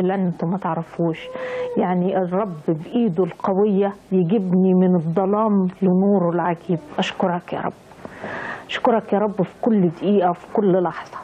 فعلا انتم ما تعرفوش يعني الرب بايده القويه يجيبني من الظلام لنوره العجيب اشكرك يا رب اشكرك يا رب في كل دقيقه في كل لحظه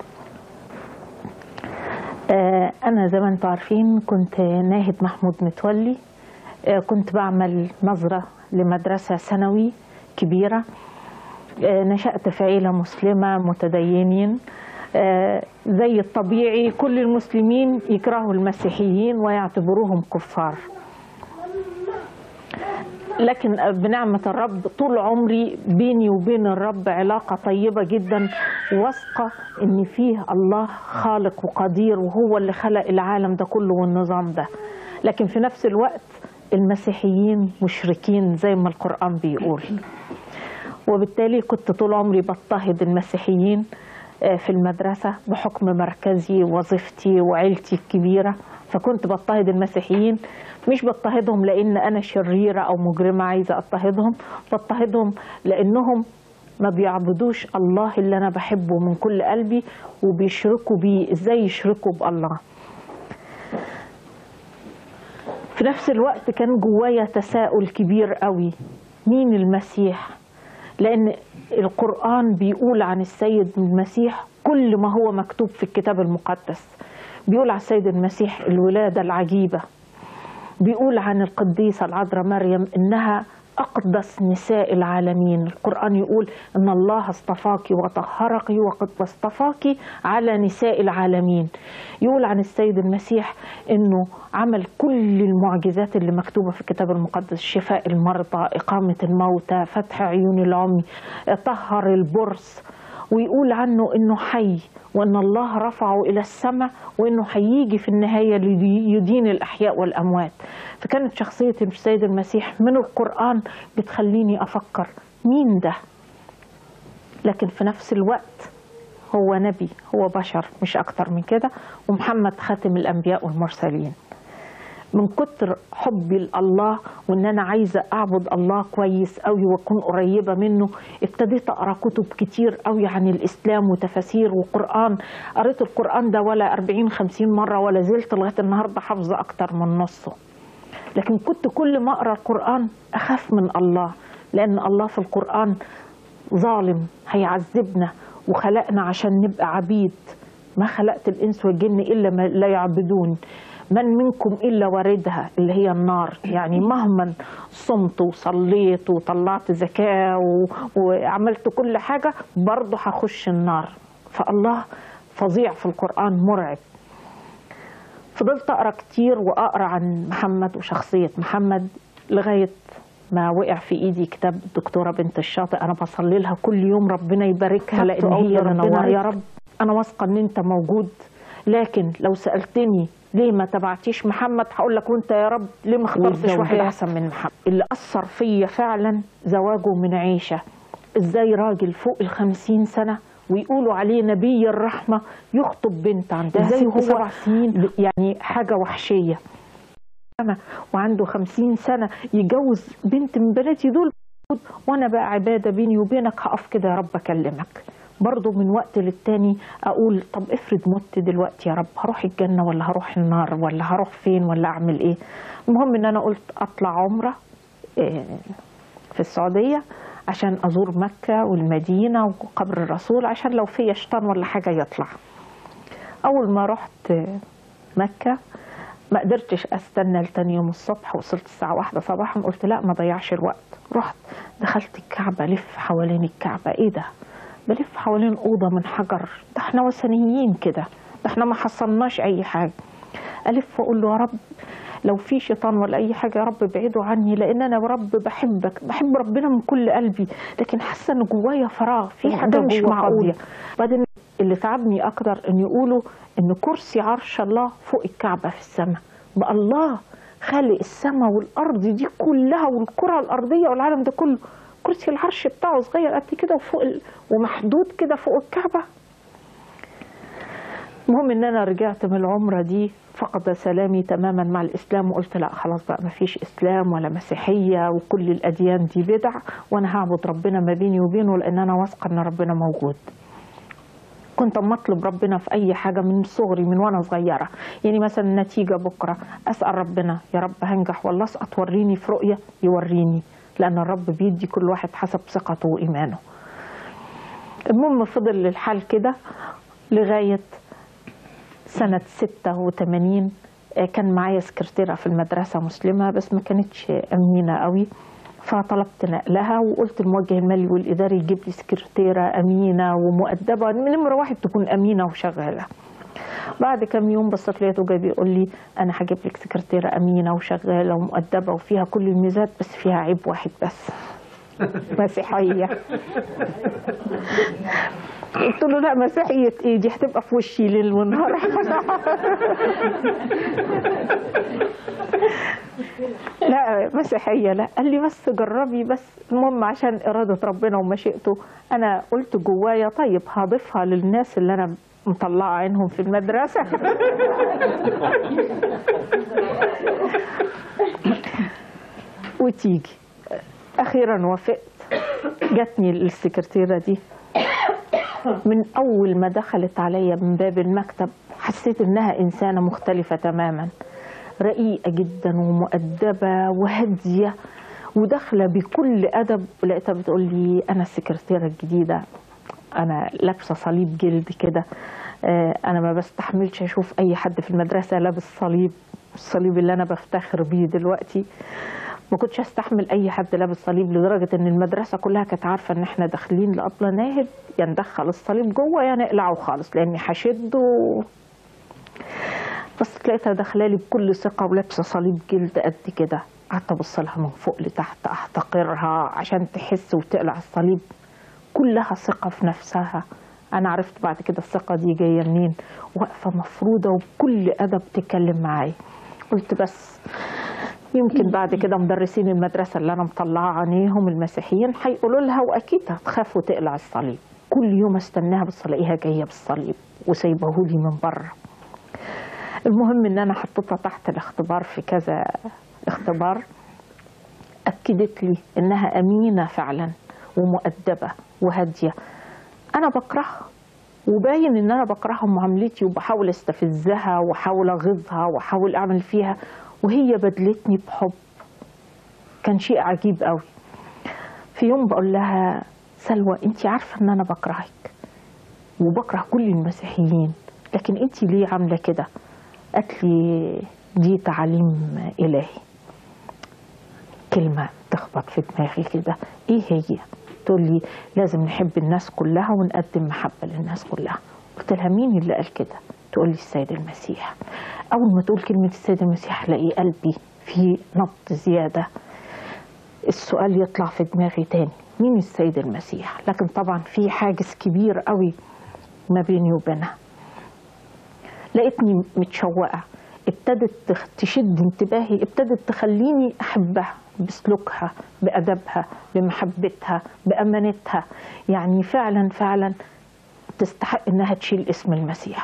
آه، أنا زي ما أنتم عارفين كنت ناهد محمود متولي آه، كنت بعمل نظرة لمدرسة ثانوي كبيرة آه، نشأت في عيلة مسلمة متدينين آه، زي الطبيعي كل المسلمين يكرهوا المسيحيين ويعتبروهم كفار لكن بنعمة الرب طول عمري بيني وبين الرب علاقة طيبة جدا واثقة إن فيه الله خالق وقدير وهو اللي خلق العالم ده كله والنظام ده لكن في نفس الوقت المسيحيين مشركين زي ما القرآن بيقول وبالتالي كنت طول عمري بضطهد المسيحيين آه، في المدرسة بحكم مركزي وظيفتي وعيلتي الكبيرة فكنت بضطهد المسيحيين مش بضطهدهم لأن أنا شريرة أو مجرمة عايزة أضطهدهم بضطهدهم لأنهم ما بيعبدوش الله اللي أنا بحبه من كل قلبي وبيشركوا بيه إزاي يشركوا بالله في نفس الوقت كان جوايا تساؤل كبير قوي مين المسيح لأن القرآن بيقول عن السيد المسيح كل ما هو مكتوب في الكتاب المقدس بيقول عن السيد المسيح الولادة العجيبة بيقول عن القديسة العذراء مريم إنها أقدس نساء العالمين القرآن يقول إن الله اصطفاك وطهرك وقد واصطفاك على نساء العالمين يقول عن السيد المسيح إنه عمل كل المعجزات اللي مكتوبة في الكتاب المقدس شفاء المرضى إقامة الموتى فتح عيون العمي طهر البرص ويقول عنه انه حي وان الله رفعه الى السماء وانه هيجي في النهايه ليدين الاحياء والاموات فكانت شخصيه السيد المسيح من القران بتخليني افكر مين ده لكن في نفس الوقت هو نبي هو بشر مش اكتر من كده ومحمد خاتم الانبياء والمرسلين من كتر حبي لله وان انا عايزه اعبد الله كويس قوي واكون قريبه منه ابتديت اقرا كتب كتير قوي عن الاسلام وتفاسير وقران قريت القران ده ولا 40 50 مره ولا زلت لغايه النهارده حافظه اكتر من نصه لكن كنت كل ما اقرا القران اخاف من الله لان الله في القران ظالم هيعذبنا وخلقنا عشان نبقى عبيد ما خلقت الانس والجن الا ما لا يعبدون من منكم الا واردها اللي هي النار يعني مهما صمت وصليت وطلعت زكاه و... وعملت كل حاجه برضه هخش النار فالله فظيع في القران مرعب فضلت اقرا كتير واقرا عن محمد وشخصيه محمد لغايه ما وقع في ايدي كتاب الدكتوره بنت الشاطئ انا بصلي لها كل يوم ربنا يباركها لان هي ربنا يا رب انا واثقه ان انت موجود لكن لو سالتني ليه ما تبعتيش محمد هقول لك وانت يا رب ليه ما اخترتش واحد احسن من محمد اللي اثر فيا فعلا زواجه من عيشه ازاي راجل فوق الخمسين سنه ويقولوا عليه نبي الرحمه يخطب بنت عندها ازاي هو سبع سنين يعني حاجه وحشيه وعنده خمسين سنة يجوز بنت من بناتي دول وأنا بقى عبادة بيني وبينك هقف كده يا رب أكلمك برضه من وقت للتاني أقول طب افرض مت دلوقتي يا رب هروح الجنة ولا هروح النار ولا هروح فين ولا أعمل إيه المهم إن أنا قلت أطلع عمرة في السعودية عشان أزور مكة والمدينة وقبر الرسول عشان لو في شيطان ولا حاجة يطلع أول ما رحت مكة ما قدرتش استنى لتاني يوم الصبح وصلت الساعة واحدة صباحا قلت لا ما ضيعش الوقت رحت دخلت الكعبة لف حوالين الكعبة ايه ده بلف حوالين أوضة من حجر ده احنا وثنيين كده ده احنا ما حصلناش أي حاجة ألف وأقول له يا رب لو في شيطان ولا أي حاجة يا رب ابعده عني لأن أنا يا رب بحبك بحب ربنا من كل قلبي لكن حاسة إن جوايا فراغ في حاجة مش معقولة بعدين اللي تعبني أكتر إن يقولوا إن كرسي عرش الله فوق الكعبة في السماء بقى الله خالق السماء والأرض دي كلها والكرة الأرضية والعالم ده كله كرسي العرش بتاعه صغير قد كده وفوق ال... ومحدود كده فوق الكعبة المهم ان انا رجعت من العمره دي فقد سلامي تماما مع الاسلام وقلت لا خلاص بقى ما فيش اسلام ولا مسيحيه وكل الاديان دي بدع وانا هعبد ربنا ما بيني وبينه لان انا واثقه ان ربنا موجود كنت اما اطلب ربنا في اي حاجه من صغري من وانا صغيره يعني مثلا النتيجه بكره اسال ربنا يا رب هنجح ولا اسقط وريني في رؤيه يوريني لان الرب بيدي كل واحد حسب ثقته وايمانه المهم فضل الحال كده لغايه سنه 86 آه، كان معايا سكرتيرة في المدرسة مسلمة بس ما كانتش أمينة قوي فطلبت نقلها وقلت الموجه المالي والإداري يجيب لي سكرتيرة أمينة ومؤدبة نمرة واحد تكون أمينة وشغالة بعد كام يوم بصيت لقيته جاي بيقول لي أنا هجيب لك سكرتيرة أمينة وشغالة ومؤدبة وفيها كل الميزات بس فيها عيب واحد بس مسيحية قلت له لا مسيحية ايه دي هتبقى في وشي ليل ونهار لا مسيحية لا قال لي بس جربي بس المهم عشان إرادة ربنا ومشيئته أنا قلت جوايا طيب هضيفها للناس اللي أنا مطلعة عينهم في المدرسة وتيجي أخيرا وافقت جاتني السكرتيرة دي من أول ما دخلت عليا من باب المكتب حسيت إنها إنسانة مختلفة تماما رقيقة جدا ومؤدبة وهادية وداخلة بكل أدب لقيتها بتقول لي أنا السكرتيرة الجديدة أنا لابسة صليب جلد كده آه، أنا ما بستحملش أشوف أي حد في المدرسة لابس صليب الصليب اللي أنا بفتخر بيه دلوقتي ما كنتش استحمل اي حد لابس صليب لدرجه ان المدرسه كلها كانت عارفه ان احنا داخلين لابله ناهد يا ندخل الصليب جوه يا نقلعه خالص لاني هشده بس لقيتها داخله لي بكل ثقه ولابسه صليب جلد قد كده قعدت ابص لها من فوق لتحت احتقرها عشان تحس وتقلع الصليب كلها ثقه في نفسها انا عرفت بعد كده الثقه دي جايه منين واقفه مفروده وبكل ادب تتكلم معايا قلت بس يمكن بعد كده مدرسين المدرسه اللي انا مطلعه عينيهم المسيحيين هيقولوا لها واكيد هتخاف وتقلع الصليب كل يوم استناها بس الاقيها جايه بالصليب وسايبهولي من بره المهم ان انا حطيتها تحت الاختبار في كذا اختبار اكدت لي انها امينه فعلا ومؤدبه وهاديه انا بكرهها وباين ان انا بكرهها معاملتي وبحاول استفزها واحاول اغيظها واحاول اعمل فيها وهي بدلتني بحب كان شيء عجيب قوي في يوم بقول لها سلوى انت عارفه ان انا بكرهك وبكره كل المسيحيين لكن انت ليه عامله كده قالت لي دي تعاليم الهي كلمه تخبط في دماغي كده ايه هي تقول لي لازم نحب الناس كلها ونقدم محبه للناس كلها قلت لها مين اللي قال كده تقول لي السيد المسيح اول ما تقول كلمه السيد المسيح الاقي قلبي في نبض زياده السؤال يطلع في دماغي تاني مين السيد المسيح لكن طبعا في حاجز كبير قوي ما بيني وبينها لقيتني متشوقه ابتدت تخ- تشد انتباهي ابتدت تخليني احبها بسلوكها بادبها بمحبتها بامانتها يعني فعلا فعلا تستحق انها تشيل اسم المسيح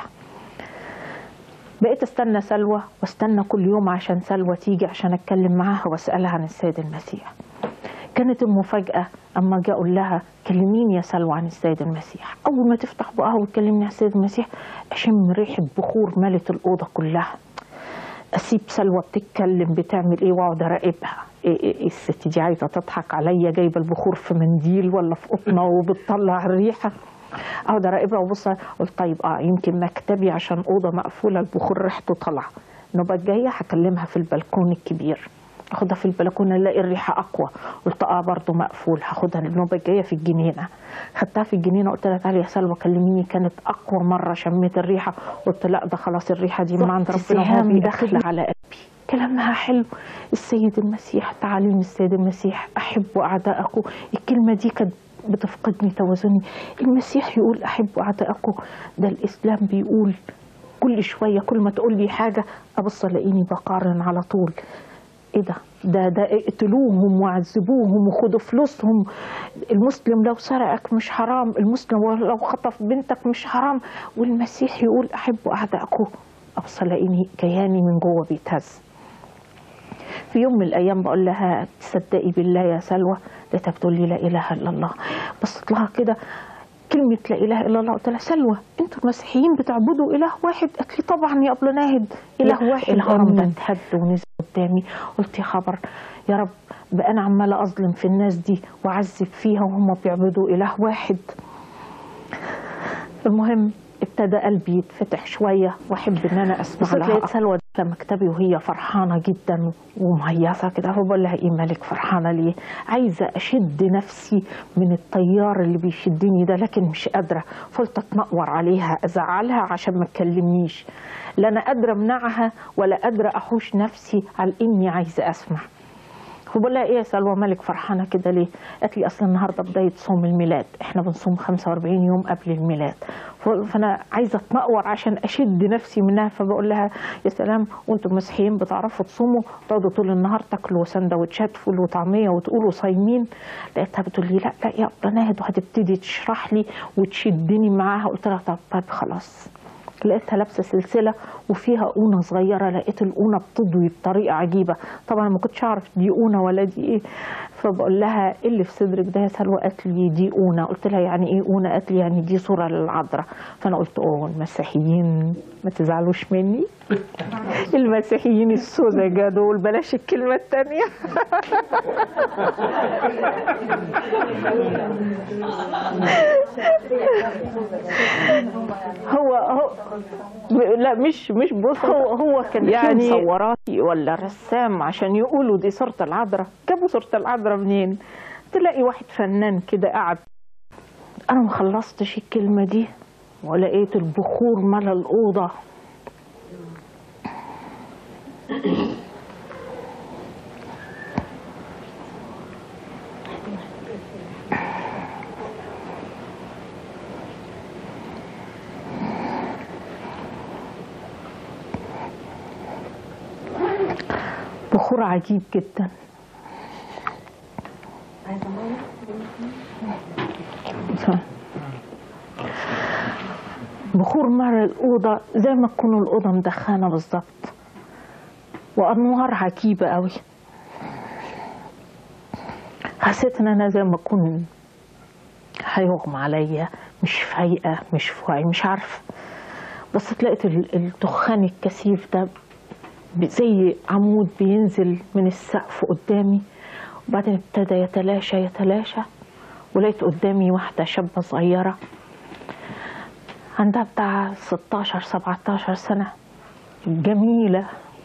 بقيت استنى سلوى واستنى كل يوم عشان سلوى تيجي عشان اتكلم معاها واسالها عن السيد المسيح كانت المفاجاه اما اجي اقول لها كلميني يا سلوى عن السيد المسيح اول ما تفتح بقها وتكلمني عن السيد المسيح اشم ريحه بخور ملت الاوضه كلها اسيب سلوى بتتكلم بتعمل ايه واقعد اراقبها إيه, إيه, إيه الست دي عايزه تضحك عليا جايبه البخور في منديل ولا في قطنه وبتطلع الريحه اقعد اراقبها وابص قلت طيب اه يمكن مكتبي عشان اوضه مقفوله البخور ريحته طالعه النوبه الجايه هكلمها في البلكون الكبير اخدها في البلكونه الاقي الريحه اقوى قلت اه برضه مقفول هاخدها النوبه الجايه في الجنينه خدتها في الجنينه قلت لها تعالي يا سلوى كلميني كانت اقوى مره شميت الريحه قلت لا ده خلاص الريحه دي من عند ربنا وهو بيدخل على قلبي كلامها حلو السيد المسيح تعاليم السيد المسيح احبوا اعداءكم الكلمه دي كانت بتفقدني توازني المسيح يقول احبوا اعداءكم ده الاسلام بيقول كل شويه كل ما تقول لي حاجه ابص الاقيني بقارن على طول ايه ده ده ده اقتلوهم وعذبوهم وخدوا فلوسهم المسلم لو سرقك مش حرام المسلم لو خطف بنتك مش حرام والمسيح يقول احبوا اعدائكم ابص الاقيني كياني من جوه بيتهز في يوم من الايام بقول لها تصدقي بالله يا سلوى لقيتها بتقول لي لا اله الا الله بصيت لها كده كلمة لا إله إلا الله قلت لها سلوى أنتوا المسيحيين بتعبدوا إله واحد قالت لي طبعا يا أبلة ناهد إله واحد الهرم ده اتهد ونزل قدامي قلت يا خبر يا رب بقى أنا عمالة أظلم في الناس دي وأعذب فيها وهم بيعبدوا إله واحد المهم ابتدى قلبي يتفتح شويه واحب ان انا اسمع لها لقيت سلوى داخله مكتبي وهي فرحانه جدا ومهيصه كده فبقول لها ايه مالك فرحانه ليه؟ عايزه اشد نفسي من التيار اللي بيشدني ده لكن مش قادره فقلت اتنقور عليها ازعلها عشان ما تكلمنيش لا انا قادره امنعها ولا قادره احوش نفسي على اني عايزه اسمع فبقول لها ايه يا سلوى مالك فرحانه كده ليه؟ قالت لي اصل النهارده بدايه صوم الميلاد، احنا بنصوم 45 يوم قبل الميلاد، فانا عايزه اتنقور عشان اشد نفسي منها فبقول لها يا سلام وانتم مسيحيين بتعرفوا تصوموا تقعدوا طول النهار تاكلوا سندوتشات فول وطعميه وتقولوا صايمين لقيتها بتقول لي لا لا يا ناهد وهتبتدي تشرح لي وتشدني معاها قلت لها طب طب خلاص لقيتها لابسه سلسله وفيها قونه صغيره لقيت القونه بتضوي بطريقه عجيبه طبعا ما كنتش اعرف دي قونه ولا دي ايه فبقول لها ايه اللي في صدرك ده يا سلوى قالت لي دي قونه قلت لها يعني ايه قونه قالت لي يعني دي صوره للعذراء فانا قلت اوه المسيحيين ما تزعلوش مني المسيحيين السذجة دول بلاش الكلمة التانية هو هو لا مش مش بص هو هو كان يعني صوراتي ولا رسام عشان يقولوا دي صورة العذراء جابوا صورة العذراء منين؟ تلاقي واحد فنان كده قاعد انا ما خلصتش الكلمة دي ولقيت البخور ملا الأوضة بخور عجيب جدا بخور مر الأوضة زي ما تكون الأوضة مدخنة بالظبط وأنوار عجيبة قوي حسيت إن أنا زي ما أكون هيغمى عليا مش فايقة مش في وعي مش عارفة بس لقيت الدخان الكثيف ده زي عمود بينزل من السقف قدامي وبعدين ابتدى يتلاشى يتلاشى ولقيت قدامي واحدة شابة صغيرة عندها بتاع 16 17 سنة جميلة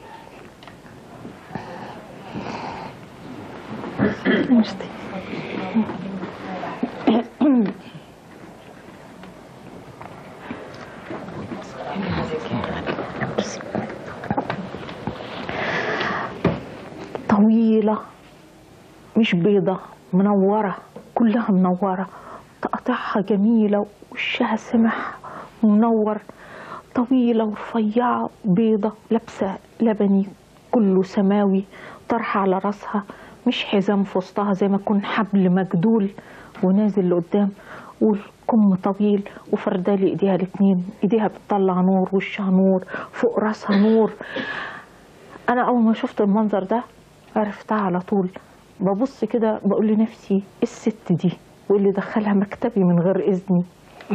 طويلة مش بيضة منورة كلها منورة تقطعها جميلة وشها سمح منور طويلة ورفيعة بيضة لابسة لبني كله سماوي طرحة على راسها مش حزام في وسطها زي ما يكون حبل مجدول ونازل لقدام والكم طويل وفردالي ايديها الاتنين ايديها بتطلع نور وشها نور فوق راسها نور انا اول ما شفت المنظر ده عرفتها على طول ببص كده بقول لنفسي الست دي واللي دخلها مكتبي من غير اذني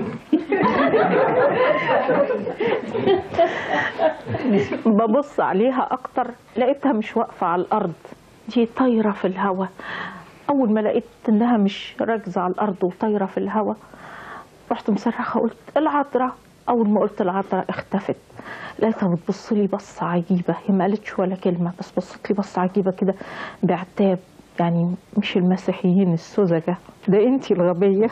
ببص عليها اكتر لقيتها مش واقفه على الارض دي طايره في الهواء اول ما لقيت انها مش راكزه على الارض وطايره في الهواء رحت مصرخه قلت العذراء اول ما قلت العذراء اختفت لقيتها بتبص لي بصه عجيبه هي ما قالتش ولا كلمه بس بصت لي بصه عجيبه كده بعتاب يعني مش المسيحيين السذجة ده انتي الغبية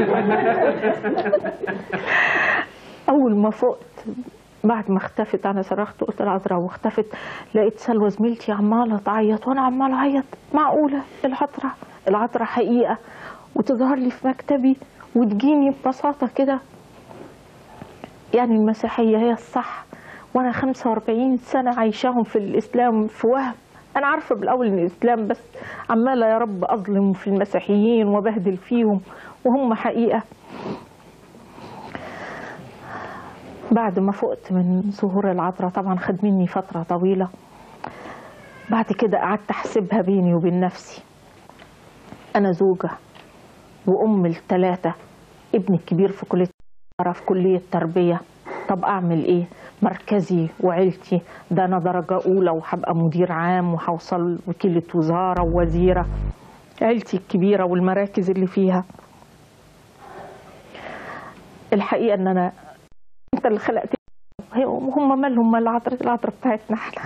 أول ما فقت بعد ما اختفت أنا صرخت قلت العذراء واختفت لقيت سلوى زميلتي عمالة تعيط وأنا عمالة أعيط معقولة العذراء العذراء حقيقة وتظهر لي في مكتبي وتجيني ببساطة كده يعني المسيحية هي الصح وأنا 45 سنة عايشاهم في الإسلام في وهم انا عارفه بالاول ان الاسلام بس عماله يا رب اظلم في المسيحيين وبهدل فيهم وهم حقيقه بعد ما فقت من ظهور العذراء طبعا خد مني فتره طويله بعد كده قعدت احسبها بيني وبين نفسي انا زوجه وام الثلاثه ابني الكبير في كليه في كليه تربيه طب اعمل ايه مركزي وعيلتي ده انا درجه اولى وهبقى مدير عام وهوصل وكيله وزاره ووزيره عيلتي الكبيره والمراكز اللي فيها الحقيقه ان انا انت اللي خلقتني هم مالهم مال العطرة العطرة بتاعتنا احنا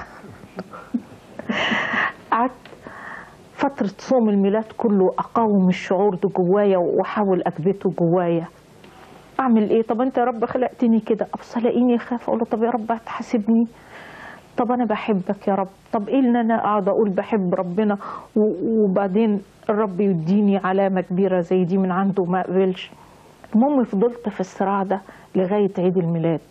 قعدت فترة صوم الميلاد كله أقاوم الشعور ده جوايا وأحاول أكبته جوايا أعمل إيه؟ طب أنت يا رب خلقتني كده أبص ألاقيني أخاف أقول له طب يا رب هتحاسبني طب أنا بحبك يا رب طب إيه اللي أنا أقعد أقول بحب ربنا وبعدين الرب يديني علامة كبيرة زي دي من عنده ما أقبلش المهم فضلت في الصراع ده لغاية عيد الميلاد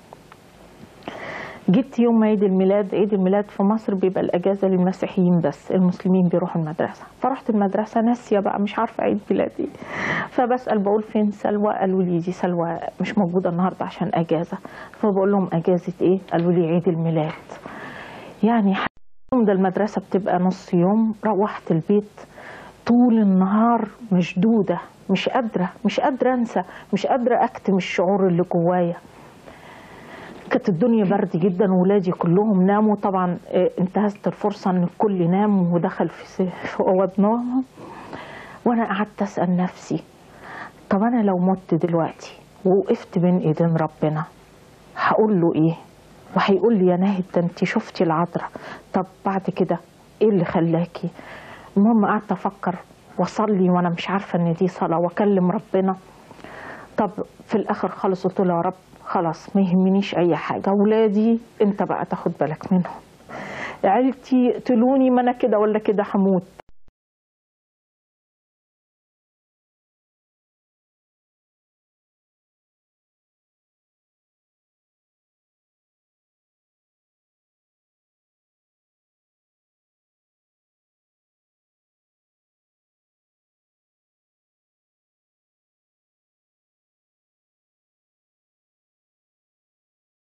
جيت يوم عيد الميلاد عيد الميلاد في مصر بيبقى الأجازة للمسيحيين بس المسلمين بيروحوا المدرسة فرحت المدرسة ناسية بقى مش عارفة عيد ميلادي فبسأل بقول فين سلوى قالوا لي دي سلوى مش موجودة النهاردة عشان أجازة فبقول لهم أجازة إيه قالوا لي عيد الميلاد يعني يوم ده المدرسة بتبقى نص يوم روحت البيت طول النهار مشدودة مش قادرة مش قادرة أنسى مش قادرة أكتم الشعور اللي جوايا كانت الدنيا برد جدا وولادي كلهم ناموا طبعا انتهزت الفرصة ان الكل نام ودخل في في اوض نومهم وانا قعدت اسال نفسي طب انا لو مت دلوقتي ووقفت بين ايدين ربنا هقول له ايه وهيقول لي يا ناهد ده انت شفتي العذراء طب بعد كده ايه اللي خلاكي المهم قعدت افكر واصلي وانا مش عارفه ان دي صلاه واكلم ربنا طب في الاخر خالص قلت له يا رب خلاص ما يهمنيش اي حاجه اولادي انت بقى تاخد بالك منهم عيلتي يقتلوني ما انا كده ولا كده هموت